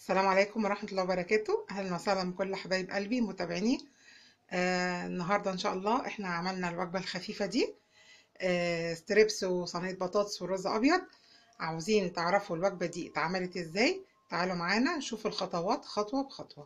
السلام عليكم ورحمة الله وبركاته أهلا وسهلا بكل حبايب قلبي متابعيني آه النهاردة إن شاء الله إحنا عملنا الوجبة الخفيفة دي آه ستريبس وصينية بطاطس ورز أبيض عاوزين تعرفوا الوجبة دي اتعملت إزاي تعالوا معانا نشوف الخطوات خطوة بخطوة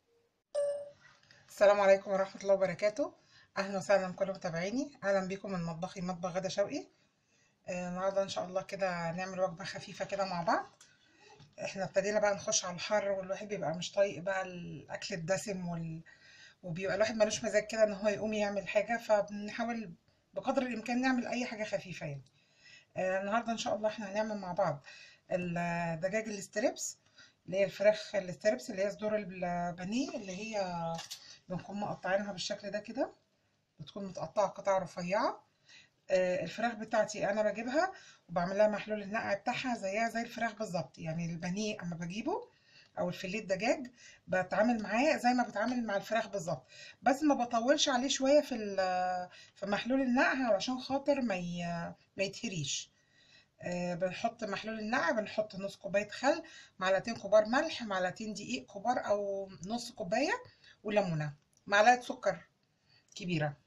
السلام عليكم ورحمة الله وبركاته أهلا وسهلا بكل متابعيني أهلا بكم من مطبخي مطبخ غدا شوقي آه النهاردة إن شاء الله كده نعمل وجبة خفيفة كده مع بعض احنا ابتدينا بقى نخش على الحر والواحد بيبقى مش طايق بقى الاكل الدسم وال... وبيبقى الواحد ملوش مزاج كده ان هو يقوم يعمل حاجه فبنحاول بقدر الامكان نعمل اي حاجه خفيفه يعني آه النهارده ان شاء الله احنا هنعمل مع بعض الدجاج الستريبس اللي هي الفراخ الستريبس اللي هي صدور البانيه اللي هي بنكون مقطعينها بالشكل ده كده بتكون متقطعه قطع رفيعه آه الفراخ بتاعتي انا بجيبها وبعمل لها محلول النقع بتاعها زيها زي الفراخ بالظبط يعني البانيه اما بجيبه او الفيليه الدجاج بتعامل معاه زي ما بتعامل مع الفراخ بالظبط بس ما بطولش عليه شويه في في محلول النقع علشان خاطر ما ما يتهريش آه بنحط محلول النقع بنحط نص كوبايه خل معلقتين كبار ملح معلقتين دقيق كبار او نص كوبايه وليمونه معلقه سكر كبيره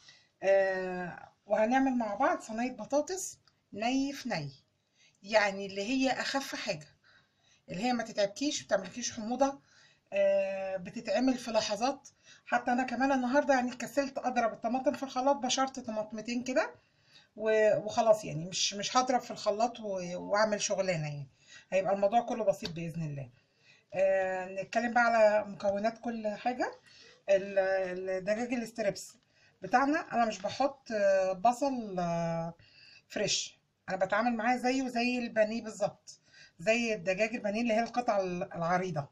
آه وهنعمل مع بعض صينيه بطاطس ني في ني يعني اللي هي اخف حاجه اللي هي ما تتعبكيش بتعملكيش حموضه آه بتتعمل في لحظات حتى انا كمان النهارده يعني كسلت اضرب الطماطم في الخلاط بشرت طماطمتين كده وخلاص يعني مش مش هضرب في الخلاط واعمل شغلانه يعني هيبقى الموضوع كله بسيط باذن الله آه نتكلم بقى على مكونات كل حاجه الدجاج الستريبس بتاعنا انا مش بحط بصل فريش انا بتعامل معاه زيه زي البانيه بالظبط زي الدجاج البانيه اللي هي القطعه العريضه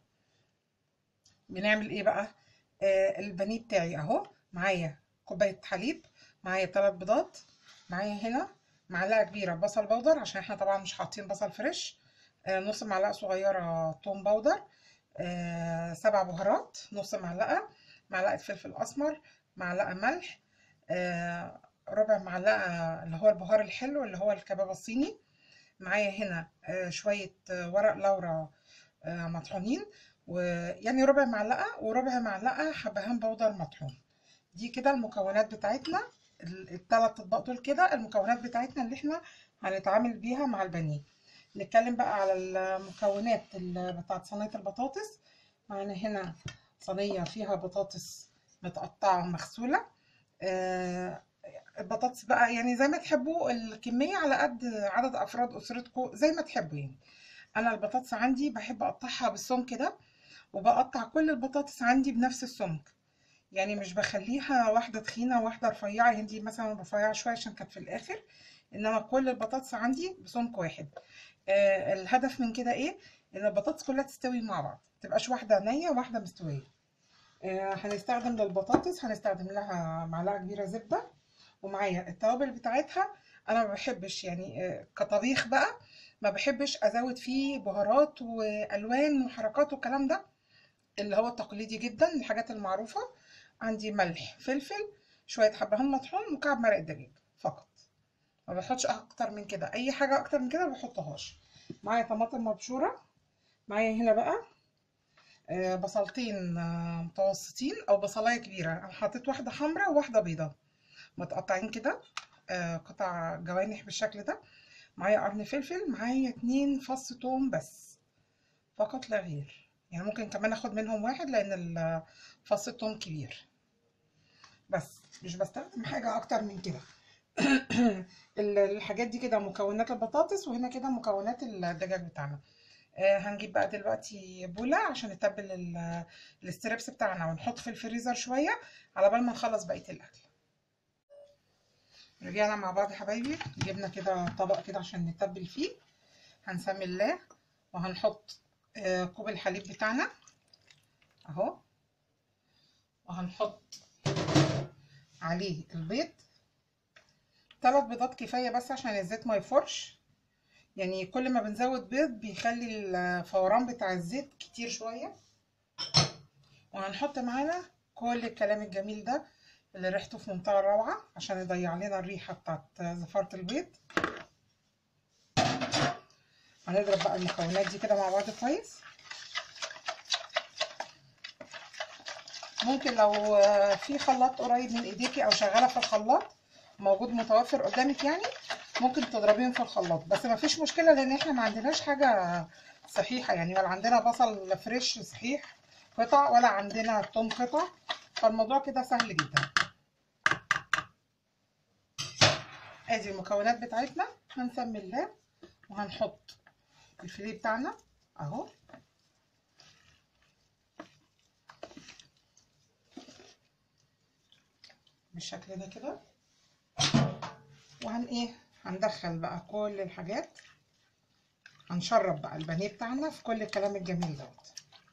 بنعمل ايه بقى آه البانيه بتاعي اهو معايا كوبايه حليب معايا ثلاث بيضات معايا هنا معلقه كبيره بصل بودر عشان احنا طبعا مش حاطين بصل فريش آه نص معلقه صغيره توم بودر آه سبع بهارات نص معلقه معلقه فلفل اسمر معلقه ملح آه ربع معلقه اللي هو البهار الحلو اللي هو الكباب الصيني معايا هنا آه شويه آه ورق لورا مطحونين ويعني ربع معلقه وربع معلقه حبهان بودر مطحون دي كده المكونات بتاعتنا الثلاث اطباق دول كده المكونات بتاعتنا اللي احنا هنتعامل بيها مع البانيه نتكلم بقى على المكونات بتاعت صينيه البطاطس معانا هنا صينيه فيها بطاطس متقطعه ومغسوله آه البطاطس بقى يعني زي ما تحبوا الكمية على قد عدد أفراد أسرتكم زي ما تحبوا يعني أنا البطاطس عندي بحب أقطعها بالسمك كده وبقطع كل البطاطس عندي بنفس السمك يعني مش بخليها واحدة تخينة وواحدة رفيعة هندي مثلا رفيعة شوية عشان كانت في الآخر إنما كل البطاطس عندي بسمك واحد آه الهدف من كده إيه؟ إن البطاطس كلها تستوي مع بعض متبقاش واحدة نية وواحدة مستوية آه هنستخدم للبطاطس هنستخدم لها معلقة كبيرة زبدة ومعايا التوابل بتاعتها انا ما بحبش يعني كطبيخ بقى ما بحبش ازود فيه بهارات والوان وحركات والكلام ده اللي هو التقليدي جدا الحاجات المعروفه عندي ملح فلفل شويه حبهان مطحون وكعب مرق دجاج فقط ما بحطش اكتر من كده اي حاجه اكتر من كده ما بحطهاش معايا طماطم مبشوره معايا هنا بقى بصلتين متوسطين او بصلايه كبيره انا حطيت واحده حمراء وواحده بيضاء متقطعين كده آه قطع جوانح بالشكل ده معايا قرن فلفل معايا اتنين فص توم بس فقط لا غير يعني ممكن كمان اخد منهم واحد لان فص التوم كبير بس مش بستخدم حاجة اكتر من كده الحاجات دي كده مكونات البطاطس وهنا كده مكونات الدجاج بتاعنا آه هنجيب بقى دلوقتي بولة عشان نتبل الستريبس بتاعنا ونحط في الفريزر شوية على بال ما نخلص بقية الاكل رجعنا مع بعض يا حبايبي جبنا كده طبق كده عشان نتبل فيه هنسمي الله وهنحط كوب الحليب بتاعنا اهو وهنحط عليه البيض ثلاث بيضات كفايه بس عشان الزيت ما يفرش يعني كل ما بنزود بيض بيخلي الفوران بتاع الزيت كتير شويه وهنحط معانا كل الكلام الجميل ده اللي ريحته في منتهى الروعة عشان يضيع لنا الريحة بتاعت زفارة البيض هنضرب بقى المكونات دي كده مع بعض كويس ممكن لو آه، في خلاط قريب من ايديكي او شغاله في الخلاط موجود متوفر قدامك يعني ممكن تضربيهم في الخلاط بس ما فيش مشكله لان احنا ما عندناش حاجه صحيحه يعني ولا عندنا بصل فريش صحيح قطع ولا عندنا توم قطع فالموضوع كده سهل جدا ادي المكونات بتاعتنا هنسمي الله وهنحط الفيليه بتاعنا اهو بالشكل ده كده وهن ايه هندخل بقى كل الحاجات هنشرب بقى البانيه بتاعنا في كل الكلام الجميل دوت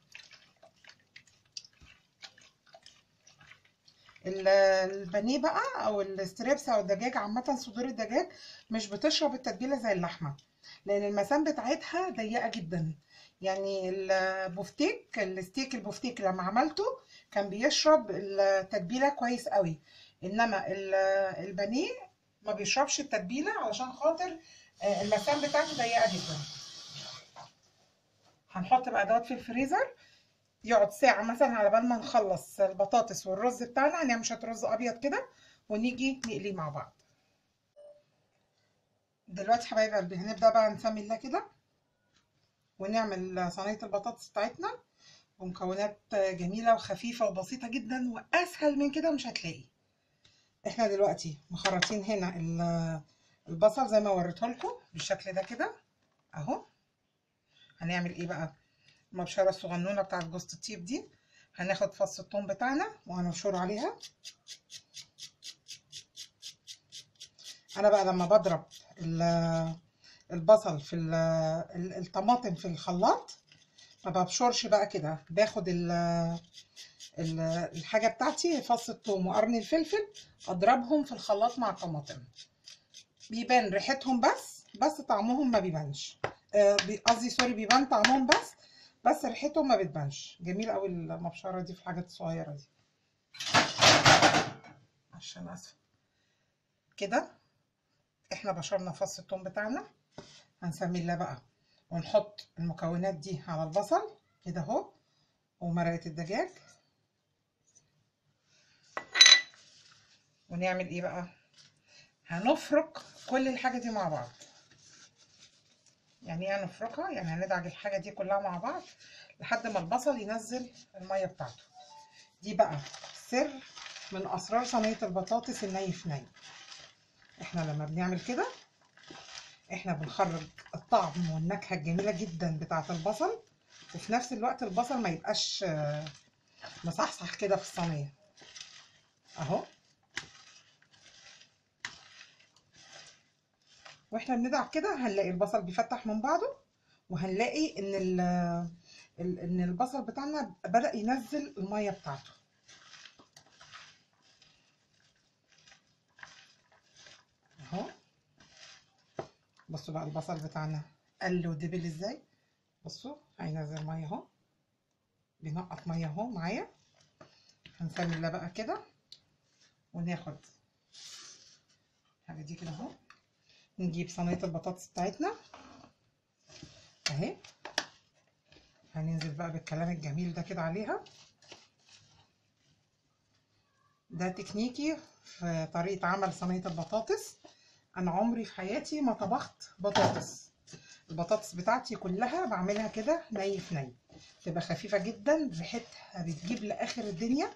ال- البانيه بقى او الستريبس او الدجاج عامه صدور الدجاج مش بتشرب التتبيله زي اللحمه لان المسام بتاعتها ضيقه جدا يعني البفتيك الستيك البفتيك لما عملته كان بيشرب التتبيله كويس قوي انما ال- البانيه ما بيشربش التتبيله علشان خاطر آه، المسام بتاعته ضيقه جدا هنحط بقى دوت في الفريزر يقعد ساعة مثلا على بال ما نخلص البطاطس والرز بتاعنا هنعمل شوية رز أبيض كده ونيجي نقليه مع بعض دلوقتي حبايب قلبي هنبدأ بقى نسمي الله كده ونعمل صينية البطاطس بتاعتنا ومكونات جميلة وخفيفة وبسيطة جدا وأسهل من كده مش هتلاقي احنا دلوقتي مخرطين هنا ال- البصل زي ما وريته لكم بالشكل ده كده اهو هنعمل ايه بقى المبشره الصغنونه بتاعت جوز الطيب دي هناخد فص الثوم بتاعنا وهنبشره عليها انا بقى لما بضرب ال- البصل في ال- ال- الطماطم في الخلاط ما ببشرش بقى كده باخد ال ال- الحاجه بتاعتي فص الثوم وقرن الفلفل اضربهم في الخلاط مع الطماطم بيبان ريحتهم بس بس طعمهم ما بيبانش آه، بي- قصدي سوري بيبان طعمهم بس بس ريحتهم ما بتبانش جميل قوي المبشره دي في الحاجات الصغيره دي عشان اسفه كده احنا بشرنا فص الثوم بتاعنا هنسمي الله بقى ونحط المكونات دي على البصل كده اهو ومرقه الدجاج ونعمل ايه بقى هنفرك كل الحاجه دي مع بعض يعني ايه هنفركها يعني هندعج الحاجه دي كلها مع بعض لحد ما البصل ينزل الميه بتاعته دي بقى سر من اسرار صينيه البطاطس الني في ني احنا لما بنعمل كده احنا بنخرج الطعم والنكهه الجميله جدا بتاعه البصل وفي نفس الوقت البصل ما يبقاش آه، مصحصح كده في الصينيه اهو واحنا بندعك كده هنلاقي البصل بيفتح من بعضه وهنلاقي ان ال ال- ان البصل بتاعنا بدأ ينزل الميه بتاعته اهو بصوا بقى البصل بتاعنا قل ودبل ازاي بصوا هينزل ميه اهو بينقط ميه اهو معايا هنسمي الله بقى كده وناخد الحاجه دي كده اهو نجيب صينيه البطاطس بتاعتنا اهي هننزل بقى بالكلام الجميل ده كده عليها ده تكنيكي في طريقة عمل صينية البطاطس أنا عمري في حياتي ما طبخت بطاطس البطاطس بتاعتي كلها بعملها كده ني في ني تبقى خفيفة جدا ريحتها بتجيب لآخر الدنيا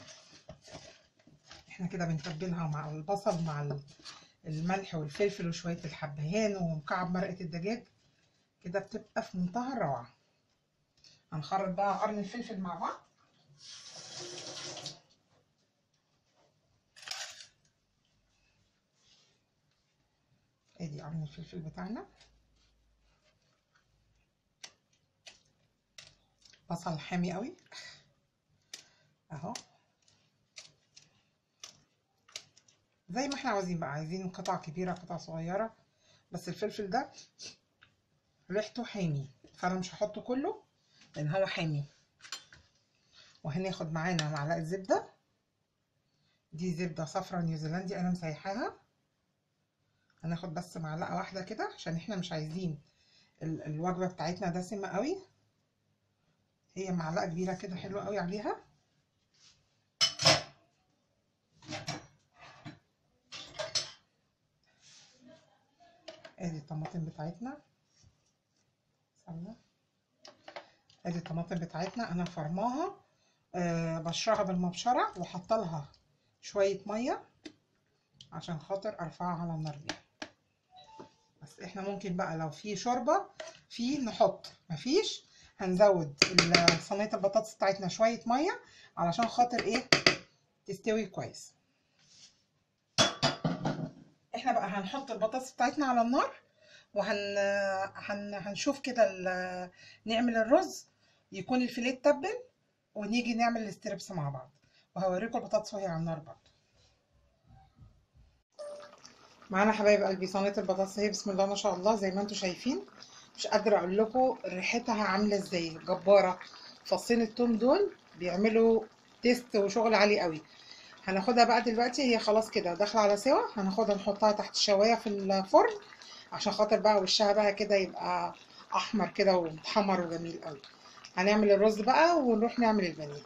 احنا كده بنتبلها مع البصل مع ال- الملح والفلفل وشوية الحبهان ومكعب مرقة الدجاج كده بتبقى في منتهى الروعة هنخرط بقى قرن الفلفل مع بعض ادي قرن الفلفل بتاعنا بصل حامي قوي اهو زي ما احنا عاوزين بقى عايزين قطع كبيرة قطع صغيرة بس الفلفل ده ريحته حامي فانا مش هحطه كله لان هو حامي وهناخد معانا معلقة زبدة دي زبدة صفرا نيوزيلندي انا مسيحاها هناخد بس معلقة واحدة كده عشان احنا مش عايزين ال- الوجبة بتاعتنا دسمة قوي هي معلقة كبيرة كده حلوة قوي عليها ادي الطماطم بتاعتنا سلة ادي الطماطم بتاعتنا انا فرماها أه بشرها بالمبشرة وحاطه لها شوية مية عشان خاطر ارفعها على النار بيها بس احنا ممكن بقى لو في شوربة في نحط مفيش هنزود ال- صينية البطاطس بتاعتنا شوية مية علشان خاطر ايه تستوي كويس احنا بقى هنحط البطاطس بتاعتنا على النار وهن هن... هنشوف كده ال... نعمل الرز يكون الفيليه اتبل ونيجي نعمل الاستريبس مع بعض وهوريكم البطاطس وهي على النار برضه معانا حبايب قلبي صينيه البطاطس اهي بسم الله ما شاء الله زي ما انتم شايفين مش قادره اقول لكم ريحتها عامله ازاي جباره فصين التوم دول بيعملوا تيست وشغل عالي قوي هناخدها بقى دلوقتي هي خلاص كده داخله على سوا هناخدها نحطها تحت الشوايه في الفرن عشان خاطر بقى وشها بقى كده يبقى احمر كده ومتحمر وجميل قوي هنعمل الرز بقى ونروح نعمل البانيه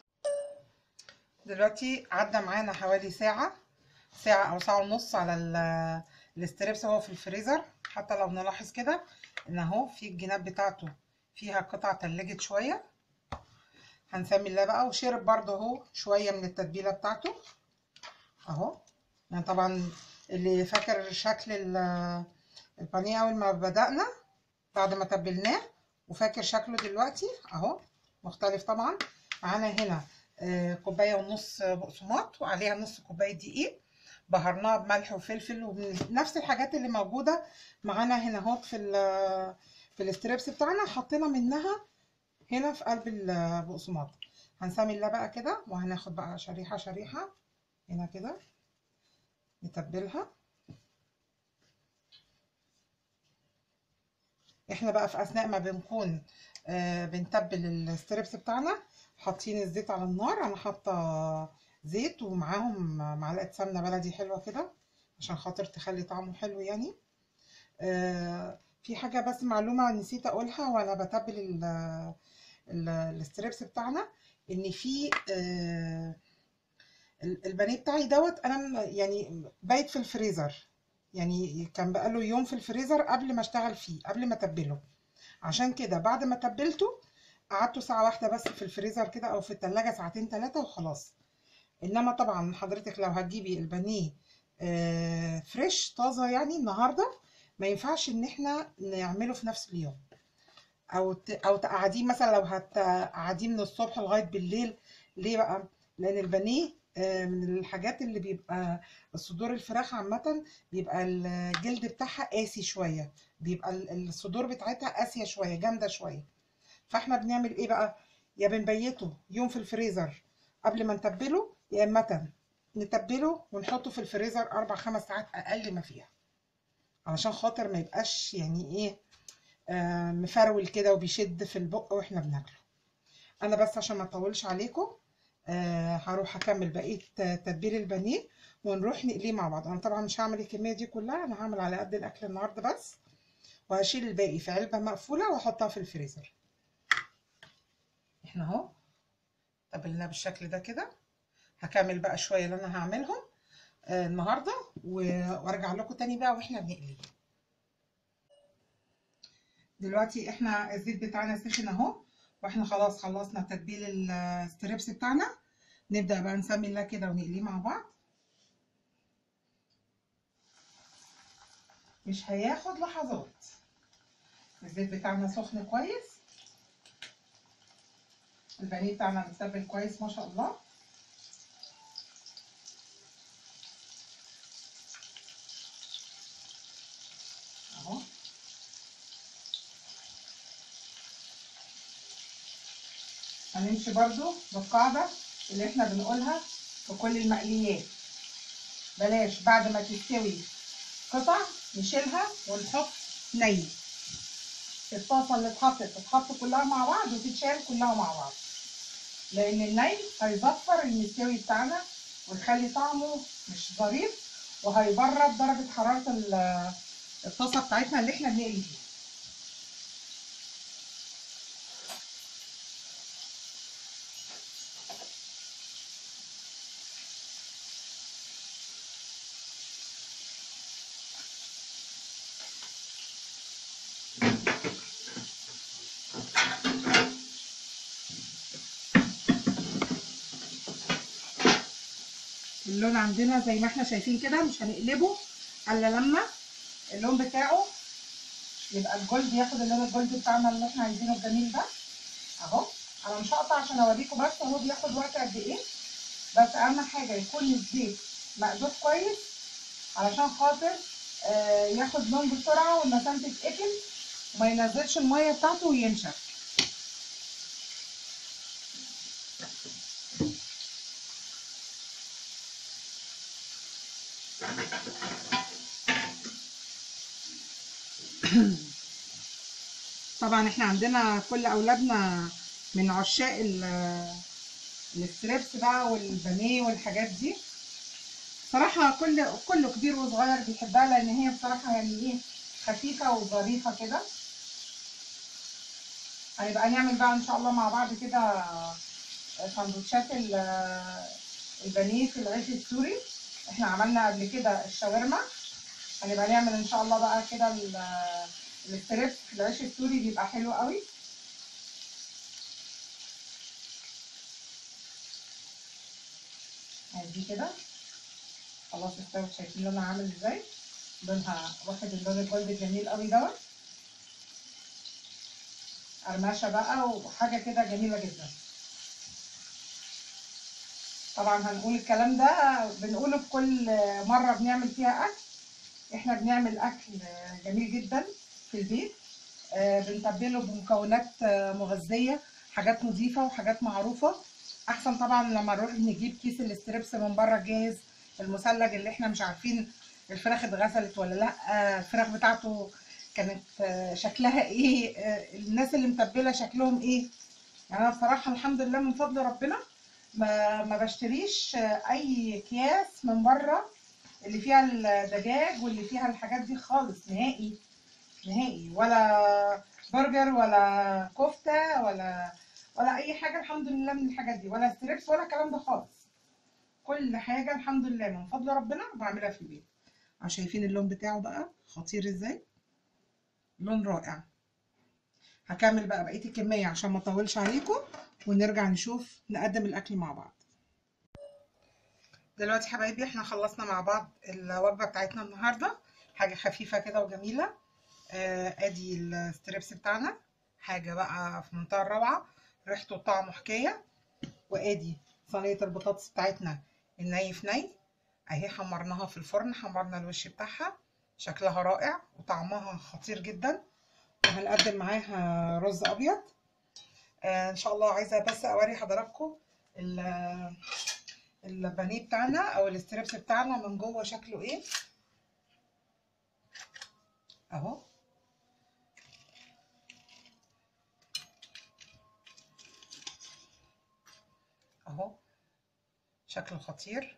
دلوقتي عدى معانا حوالي ساعه ساعه او ساعه ونص على ال- الاستريبس هو في الفريزر حتى لو نلاحظ كده ان اهو في الجناب بتاعته فيها قطع تلجت شويه هنسمي الله بقى وشرب برضه اهو شويه من التتبيله بتاعته اهو يعني طبعا اللي فاكر شكل ال- البانيه اول ما بدأنا بعد ما تبلناه وفاكر شكله دلوقتي اهو مختلف طبعا معانا هنا آه، كوبايه ونص بقسماط وعليها نص كوبايه دقيق بهرناها بملح وفلفل ونفس الحاجات اللي موجوده معانا هنا اهو في ال- في الاستريبس بتاعنا حطينا منها هنا في قلب البقسماط هنسمي الله بقى كده وهناخد بقى شريحه شريحه هنا كده نتبلها احنا بقى في اثناء ما بنكون آه بنتبل الستريبس بتاعنا حاطين الزيت على النار انا حاطه زيت ومعاهم معلقه سمنه بلدي حلوه كده عشان خاطر تخلي طعمه حلو يعني آه في حاجه بس معلومه نسيت اقولها وانا بتبل ال- ال- الستريبس بتاعنا ان في آه ال- البانيه بتاعي دوت انا م- يعني بايت في الفريزر يعني كان بقاله يوم في الفريزر قبل ما اشتغل فيه قبل ما اتبله عشان كده بعد ما تبلته قعدته ساعة واحدة بس في الفريزر كده او في التلاجة ساعتين ثلاثة وخلاص انما طبعا حضرتك لو هتجيبي البانيه آه، فريش طازة يعني النهاردة ما ينفعش ان احنا نعمله في نفس اليوم او ت... او تقعديه مثلا لو هتقعديه من الصبح لغايه بالليل ليه بقى لان البانيه آه، من الحاجات اللي بيبقى صدور الفراخ عامه بيبقى الجلد بتاعها قاسي شويه بيبقى ال- الصدور بتاعتها قاسيه شويه جامده شويه فاحنا بنعمل ايه بقى يا بنبيته يوم في الفريزر قبل ما نتبله يا اما نتبله ونحطه في الفريزر اربع خمس ساعات اقل ما فيها علشان خاطر ما يبقاش يعني ايه آه، مفرول كده وبيشد في البق واحنا بناكله انا بس عشان ما اطولش عليكم آه هروح اكمل بقيه تتبيل البانيه ونروح نقليه مع بعض انا طبعا مش هعمل الكميه دي كلها انا هعمل على قد الاكل النهارده بس وهشيل الباقي في علبه مقفوله واحطها في الفريزر احنا اهو تبلناه بالشكل ده كده هكمل بقى شويه اللي انا هعملهم آه النهارده و- وارجع لكم تاني بقى واحنا بنقلي دلوقتي احنا الزيت بتاعنا سخن اهو واحنا خلاص خلصنا تتبيل الستريبس بتاعنا نبدأ بقى نسمي الله كده ونقليه مع بعض مش هياخد لحظات الزيت بتاعنا سخن كويس البانيه بتاعنا متبل كويس ما شاء الله اهو هنمشي برضو بالقاعدة اللي احنا بنقولها في كل المقليات بلاش بعد ما تستوي قطع نشيلها ونحط ني الطاسة اللي اتحطت تتحط كلها مع بعض وتتشال كلها مع بعض لأن الني هيزفر المستوي بتاعنا ويخلي طعمه مش ظريف وهيبرد درجة حرارة ال- الطاسة بتاعتنا اللي احنا بنقلي فيها اللون عندنا زي ما احنا شايفين كده مش هنقلبه الا لما اللون بتاعه يبقى الجولد ياخد اللون الجولد بتاعنا اللي احنا عايزينه الجميل ده اهو انا مش هقطع عشان اوريكم بس هو بياخد وقت قد ايه بس اهم حاجه يكون الزيت مقدوح كويس علشان خاطر آه ياخد لون بسرعه والمسام تتقفل وما ينزلش الميه بتاعته وينشف طبعا احنا عندنا كل اولادنا من عشاق الستريبس بقى والبانيه والحاجات دي صراحة كل كله كبير وصغير بيحبها لان هي بصراحة يعني ايه خفيفة وظريفة كده هنبقى نعمل بقى ان شاء الله مع بعض كده سندوتشات البانيه في العيش السوري احنا عملنا قبل كده الشاورما هنبقى نعمل ان شاء الله بقى كده الستريبس في العيش السوري بيبقى حلو قوي دي كده خلاص استوت شايفين لونها عامل ازاي لونها واخد اللون الجولد الجميل قوي دوت قرمشه بقى وحاجه كده جميله جدا طبعا هنقول الكلام ده بنقوله في كل مره بنعمل فيها اكل احنا بنعمل اكل جميل جدا في البيت بنتبله بمكونات مغذيه حاجات نظيفه وحاجات معروفه احسن طبعا لما نروح نجيب كيس الاستريبس من بره جاهز المثلج اللي احنا مش عارفين الفراخ اتغسلت ولا لا الفراخ بتاعته كانت شكلها ايه الناس اللي متبله شكلهم ايه يعني انا بصراحه الحمد لله من فضل ربنا ما, ما بشتريش اي اكياس من بره اللي فيها الدجاج واللي فيها الحاجات دي خالص نهائي نهائي ولا برجر ولا كفته ولا ولا اي حاجه الحمد لله من الحاجات دي ولا ستريبس ولا الكلام ده خالص كل حاجه الحمد لله من فضل ربنا بعملها في البيت شايفين اللون بتاعه بقى خطير ازاي لون رائع هكمل بقى بقيه الكميه عشان ما اطولش عليكم ونرجع نشوف نقدم الاكل مع بعض دلوقتي حبايبي احنا خلصنا مع بعض الوجبه بتاعتنا النهارده حاجه خفيفه كده وجميله آه ادي الستريبس بتاعنا حاجه بقى في منتهى الروعه ريحته وطعمه حكايه وادي صينيه البطاطس بتاعتنا الني في ني اهي حمرناها في الفرن حمرنا الوش بتاعها شكلها رائع وطعمها خطير جدا وهنقدم معاها رز ابيض آه ان شاء الله عايزه بس اوري حضراتكم البانيه بتاعنا او الستريبس بتاعنا من جوه شكله ايه اهو اهو شكله خطير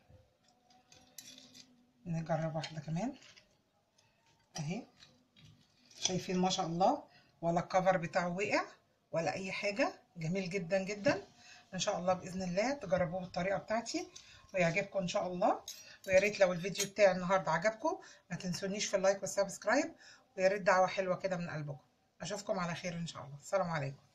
نجرب واحده كمان اهي شايفين ما شاء الله ولا الكفر بتاعه وقع ولا اي حاجه جميل جدا جدا ان شاء الله باذن الله تجربوه بالطريقه بتاعتي ويعجبكم ان شاء الله ويا ريت لو الفيديو بتاعي النهارده عجبكم ما تنسونيش في اللايك والسبسكرايب ويا ريت دعوه حلوه كده من قلبكم اشوفكم على خير ان شاء الله السلام عليكم